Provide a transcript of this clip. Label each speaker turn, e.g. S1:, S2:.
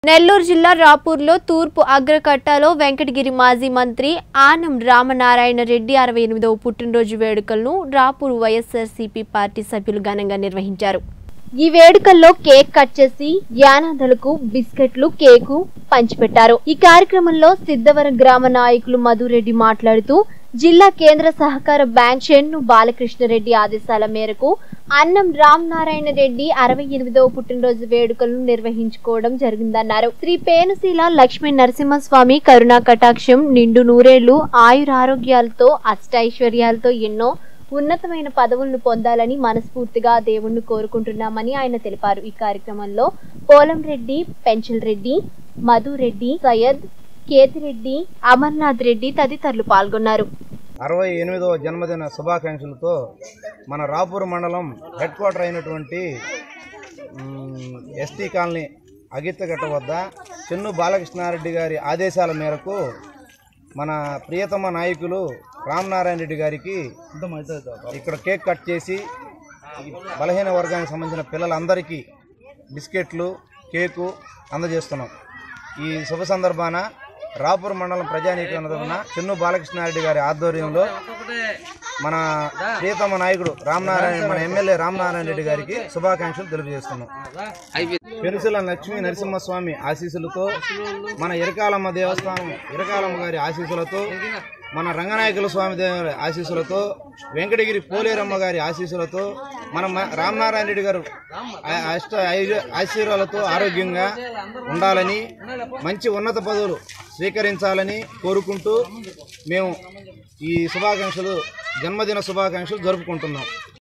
S1: నెల్లూరు జిల్లా రాపూర్లో తూర్పు అగ్రకట్టలో వెంకటగిరి మాజీ మంత్రి ఆనం రామనారాయణ రెడ్డి అరవై ఎనిమిదవ పుట్టినరోజు వేడుకలను రాపూర్ వైఎస్ఆర్సీపీ పార్టీ సభ్యులు ఘనంగా నిర్వహించారు ఈ వేడుకల్లో కేక్ కట్ చేసి యానాదులకు బిస్కెట్లు కేకు పంచిపెట్టారు ఈ కార్యక్రమంలో సిద్ధవరం గ్రామ నాయకులు మధురెడ్డి మాట్లాడుతూ జిల్లా కేంద్ర సహకార బ్యాంక్ చెన్ను బాలకృష్ణరెడ్డి ఆదేశాల మేరకు అన్నం రామ్ నారాయణ రెడ్డి అరవై ఎనిమిదవ పుట్టినరోజు వేడుకలను నిర్వహించుకోవడం జరిగిందన్నారు శ్రీ పేనుశీల లక్ష్మీ నరసింహస్వామి కరుణా కటాక్షం నిండు నూరేళ్లు ఆయురారోగ్యాలతో అష్టైశ్వర్యాలతో ఎన్నో ఉన్నతమైన పదవులను పొందాలని మనస్ఫూర్తిగా దేవుణ్ణి కోరుకుంటున్నామని ఆయన తెలిపారు ఈ కార్యక్రమంలో పోలం రెడ్డి పెంచల్ రెడ్డి మధు రెడ్డి సయ్యద్ కేతిరెడ్డి అమర్నాథ్ రెడ్డి తదితరులు పాల్గొన్నారు
S2: అరవై ఎనిమిదవ జన్మదిన శుభాకాంక్షలతో మన రాపూర్ మండలం హెడ్ క్వార్టర్ అయినటువంటి మ్, ఎస్టీ కాలనీ అగిత్తగట్ట వద్ద చెన్ను బాలకృష్ణారెడ్డి గారి ఆదేశాల మేరకు మన ప్రియతమ నాయకులు రామనారాయణ రెడ్డి గారికి ఇక్కడ కేక్ కట్ చేసి ఈ బలహీన వర్గానికి సంబంధించిన పిల్లలందరికీ బిస్కెట్లు కేకు అందజేస్తున్నాం ఈ శుభ సందర్భాన రాపూర్ మండలం ప్రజానీకరణ తరఫున చెన్ను బాలకృష్ణారెడ్డి గారి ఆధ్వర్యంలో మన ప్రియతమ నాయకుడు రామనారాయణ మన ఎమ్మెల్యే రామనారాయణ రెడ్డి గారికి శుభాకాంక్షలు తెలియజేస్తున్నాం పెరుసల లక్ష్మీ నరసింహస్వామి ఆశీస్సులతో మన ఇరకాలమ్మ దేవస్థానం ఇరకాలమ్మ గారి ఆశీస్సులతో మన రంగనాయకుల స్వామి దేవ ఆశీస్సులతో వెంకటగిరి పోలేరమ్మ గారి ఆశీస్సులతో మన మ- రామనారాయణ రెడ్డి గారు ఆ- అష్ట ఐ- ఆశీర్వాదాలతో ఆరోగ్యంగా ఉండాలని మంచి ఉన్నత పదవులు స్వీకరించాలని కోరుకుంటూ మేము ఈ శుభాకాంక్షలు జన్మదిన శుభాకాంక్షలు జరుపుకుంటున్నాం